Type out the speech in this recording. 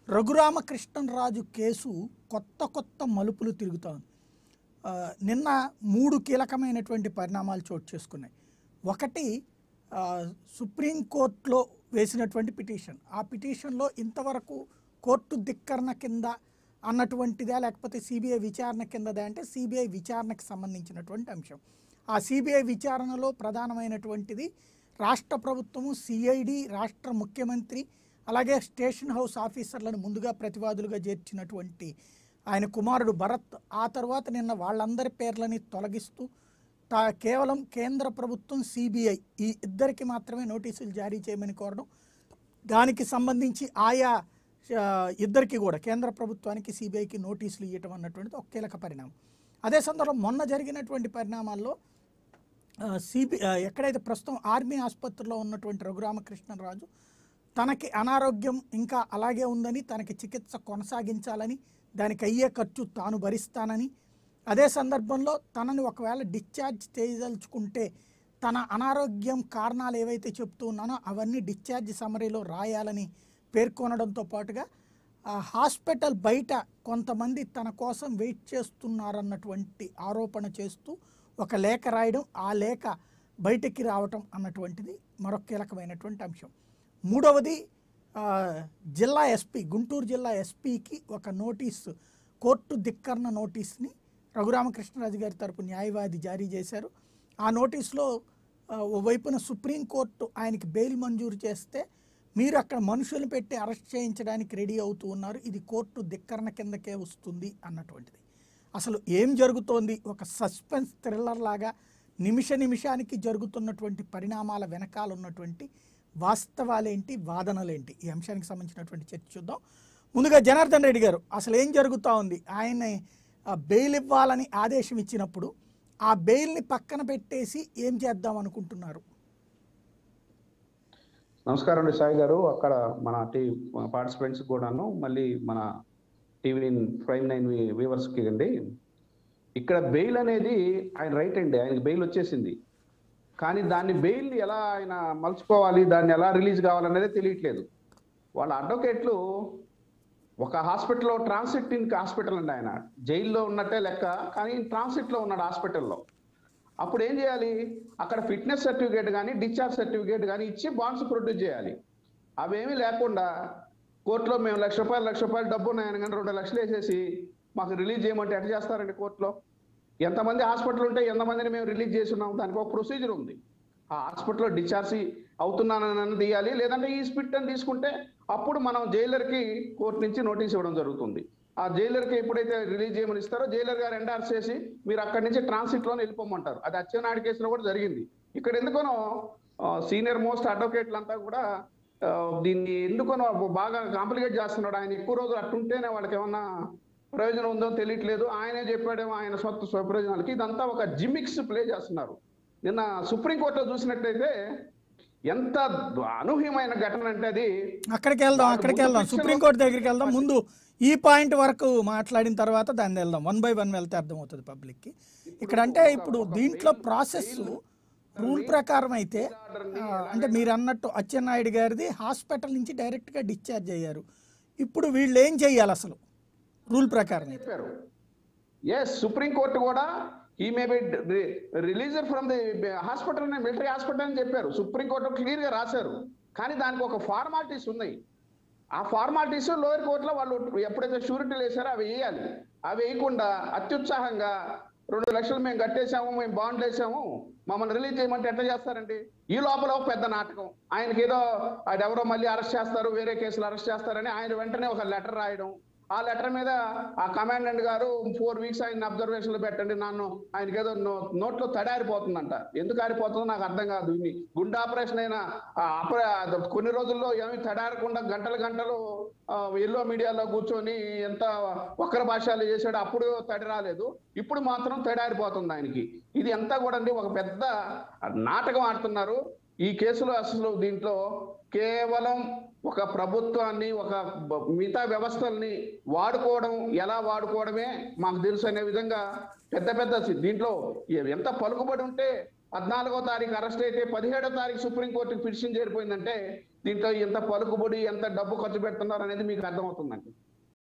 Raghuramakrishnaraju case కొత్త కొత్త మలుపులు తిరుగుతోంది ఆ, నిన్న మూడు కీలకమైనటువంటి పరిణామాలు చోటు చేసుకున్నాయి ఒకటి ఆ, సుప్రీంకోర్టులో వేసినటువంటి పిటిషన్ ఆ పిటిషన్లో ఇంతవరకు కోర్టు ధిక్కరణ కింద అన్నటువంటిదా లేకపోతే సిబిఐ విచారణ కిందదా అంటే సిబిఐ విచారణకు సంబంధించినటువంటి అంశం ఆ సిబిఐ విచారణలో ప్రధానమైనటువంటిది రాష్ట్ర ప్రభుత్వము సిఐడి రాష్ట్ర ముఖ్యమంత్రి అలాగే స్టేషన్ హౌస్ ఆఫీసర్లను ముందుగా ప్రతివాదులుగా చేర్చినటువంటి ఆయన కుమారుడు భరత్ ఆ తర్వాత నిన్న వాళ్ళందరి పేర్లని తొలగిస్తూ తా కేవలం కేంద్ర ప్రభుత్వం సిబిఐ ఈ ఇద్దరికి మాత్రమే నోటీసులు జారీ చేయమని కోరడం దానికి సంబంధించి ఆయా ఆ, ఇద్దరికి కూడా కేంద్ర ప్రభుత్వానికి సిబిఐకి నోటీసులు ఇవ్వటం అన్నటువంటిది ఒక కీలక పరిణామం అదే సందర్భంలో మొన్న జరిగినటువంటి పరిణామాల్లో సిబి ఎక్కడైతే ప్రస్తుతం ఆర్మీ ఆసుపత్రిలో ఉన్నటువంటి రఘురామకృష్ణరాజు తనకి అనారోగ్యం ఇంకా అలాగే ఉందని తనకి చికిత్స కొనసాగించాలని దానికి అయ్యే ఖర్చు తాను భరిస్తానని అదే సందర్భంలో తనని ఒకవేళ డిశ్చార్జ్ చేయదలుచుకుంటే తన అనారోగ్యం కారణాలు ఏవైతే చెప్తూ ఉన్నానో అవన్నీ డిశ్చార్జ్ సమరీలో రాయాలని పేర్కొనడంతో పాటుగా ఆ హాస్పిటల్ బయట కొంతమంది తన కోసం వెయిట్ చేస్తున్నారన్నటువంటి ఆరోపణ చేస్తూ ఒక లేఖ రాయడం ఆ లేఖ బయటికి రావటం అన్నటువంటిది మరొక కీలకమైనటువంటి అంశం మూడవది ఆ, జిల్లా ఎస్పీ గుంటూరు జిల్లా ఎస్పీకి ఒక నోటీసు కోర్టు ధిక్కరణ నోటీస్ని రఘురామకృష్ణరాజు గారి తరపు న్యాయవాది జారీ చేశారు ఆ నోటీస్లో ఆ, ఓవైపున సుప్రీంకోర్టు ఆయనకి బెయిల్ మంజూరు చేస్తే మీరు అక్కడ మనుషులు పెట్టి అరెస్ట్ చేయించడానికి రెడీ అవుతూ ఉన్నారు ఇది కోర్టు ధిక్కరణ కిందకే వస్తుంది అన్నటువంటిది అసలు ఏం జరుగుతోంది ఒక సస్పెన్స్ థ్రిల్లర్ లాగా నిమిష నిమిషానికి జరుగుతున్నటువంటి పరిణామాల వెనకాల ఉన్నటువంటి వాస్తవాలేంటి వాదనలేంటి ఈ అంశానికి సంబంధించినటువంటి చర్చ చూద్దాం ముందుగా జనార్దన్ రెడ్డి గారు అసలు ఏం జరుగుతూ ఉంది ఆయన బెయిల్ ఇవ్వాలని ఆదేశం ఇచ్చినప్పుడు ఆ బెయిల్ని పక్కన పెట్టేసి ఏం చేద్దాం అనుకుంటున్నారు నమస్కారం అండి సాయి గారు అక్కడ మన టీ పార్టిసిపెంట్స్ కూడాను మళ్ళీ మన టీవీ ప్రైమ్ నైన్ వ్యూవర్స్కి అండి ఇక్కడ బెయిల్ అనేది ఆయన రైట్ అండి ఆయనకి బెయిల్ వచ్చేసింది కానీ దాన్ని బెయిల్ ఎలా ఆయన మలుచుకోవాలి దాన్ని ఎలా రిలీజ్ కావాలనేది తెలియట్లేదు వాళ్ళ అడ్వకేట్లు ఒక హాస్పిటల్లో ట్రాన్సిట్ ఇన్ హాస్పిటల్ అండి ఆయన జైల్లో ఉన్నట్టే లెక్క కానీ ట్రాన్సిట్లో ఉన్నాడు హాస్పిటల్లో అప్పుడు ఏం చేయాలి అక్కడ ఫిట్నెస్ సర్టిఫికేట్ కానీ డిశ్చార్జ్ సర్టిఫికేట్ కానీ ఇచ్చి బాండ్స్ ప్రొడ్యూస్ చేయాలి అవేమీ లేకుండా కోర్టులో మేము లక్ష రూపాయలు లక్ష రూపాయలు డబ్బు ఉన్నాయని కానీ రెండు లక్షలు వేసేసి మాకు రిలీజ్ చేయమంటే ఎట్లా చేస్తారండి కోర్టులో ఎంతమంది హాస్పిటల్ ఉంటే ఎంతమందిని మేము రిలీజ్ చేసి ఉన్నాం దానికి ఒక ప్రొసీజర్ ఉంది ఆ హాస్పిటల్లో డిశ్చార్జ్ అవుతున్నానని తీయాలి లేదంటే ఈ స్పిట్ అని తీసుకుంటే అప్పుడు మనం జైలర్కి కోర్టు నుంచి నోటీస్ ఇవ్వడం జరుగుతుంది ఆ జైలర్కి ఎప్పుడైతే రిలీజ్ చేయమని ఇస్తారో జైలర్ గారు ఎండార్స్ చేసి మీరు అక్కడి నుంచి ట్రాన్సిట్లోనే వెళ్ళిపోమంటారు అది అచ్చెన్నాయుడు కేసులో కూడా జరిగింది ఇక్కడ ఎందుకనో సీనియర్ మోస్ట్ అడ్వకేట్లు అంతా కూడా ఆ, దీన్ని ఎందుకనో బాగా కాంప్లికేట్ చేస్తున్నాడు ఆయన ఎక్కువ రోజులు అట్టుంటేనే వాళ్ళకి ఏమన్నా ప్రయోజనం ఉందో తెలియట్లేదు ఆయనే చెప్పాడేమో ఆయన సొంత స్వప్రయోజనాలకి ఇదంతా ఒక జిమిక్స్ ప్లే చేస్తున్నారు నిన్న సుప్రీంకోర్టులో చూసినట్టయితే ఎంత అనూహ్యమైన ఘటన అంటే అది అక్కడికి వెళ్దాం వాళ్ళు అక్కడికి ముందు వెళ్దాం పిక్చర్లో- సుప్రీంకోర్టు దగ్గరికి వెళ్దాం ముందు ఈ పాయింట్ వరకు మాట్లాడిన తర్వాత దాన్ని వెళ్దాం వన్ బై వన్ వెళ్తే అర్థమవుతుంది పబ్లిక్కి ఇక్కడ అంటే ఇప్పుడు దీంట్లో ప్రాసెస్ రూల్ ప్రకారం అయితే ఆ, అంటే మీరు అన్నట్టు అచ్చెన్నాయుడు గారిది హాస్పిటల్ నుంచి డైరెక్ట్గా డిశ్చార్జ్ అయ్యారు ఇప్పుడు వీళ్ళు ఏం చేయాలి అసలు రూల్ ప్రకారం అయితే చెప్పారు ఎస్ సుప్రీం కోర్టు కూడా ఈ may be released from the hospital military hospital అని చెప్పారు సుప్రీం కోర్టు క్లియర్ గా రాశారు కానీ దానికి ఒక ఫార్మాలిటీస్ ఉన్నాయి ఆ ఫార్మాలిటీస్ లోయర్ కోర్టులో వాళ్ళు ఎప్పుడైతే షూరిటీలు వేసారో అవి వేయాలి అవి వేయకుండా అత్యుత్సాహంగా రెండు లక్షలు మేము కట్టేశాము మేము బాండ్లు వేసాము మమ్మల్ని రిలీజ్ చేయమంటే ఎట్లా చేస్తారండి ఈ లోపల ఒక పెద్ద నాటకం ఆయనకి ఏదో ఎవరో మళ్ళీ అరెస్ట్ చేస్తారు వేరే కేసులు అరెస్ట్ చేస్తారని ఆయన వెంటనే ఒక లెటర్ రాయడం ఆ లెటర్ మీద ఆ కమాండెంట్ గారు ఫోర్ వీక్స్ ఆయన అబ్జర్వేషన్ లో పెట్టండి నన్ను ఆయనకి ఏదో నో- నోట్లో తడారిపోతుందంట ఎందుకు ఆరిపోతుందో నాకు అర్థం కాదు ఇన్ని గుండె ఆపరేషన్ అయినా ఆ ఆపరే అది కొన్ని రోజుల్లో ఏమి తడారకుండా గంటలు గంటలు ఆ, ఎల్లో మీడియాలో కూర్చొని ఎంత వక్ర భాషలు చేశాడు అప్పుడు తడి రాలేదు ఇప్పుడు మాత్రం తడారిపోతుంది ఆయనకి ఇది అంతా కూడా అండి ఒక పెద్ద నాటకం ఆడుతున్నారు ఈ కేసులో అసలు దీంట్లో కేవలం ఒక ప్రభుత్వాన్ని ఒక బ- మిగతా వ్యవస్థల్ని వాడుకోవడం ఎలా వాడుకోవడమే మాకు తెలుసు అనే విధంగా పెద్ద పెద్ద సి- దీంట్లో ఎ- ఎంత పలుకుబడి ఉంటే పద్నాలుగో తారీఖు అరెస్ట్ అయితే పదిహేడో తారీఖు సుప్రీంకోర్టుకి పిటిషన్ చేరిపోయిందంటే దీంట్లో ఎంత పలుకుబడి ఎంత డబ్బు ఖర్చు పెడుతున్నారు అనేది మీకు అర్థమవుతుందండి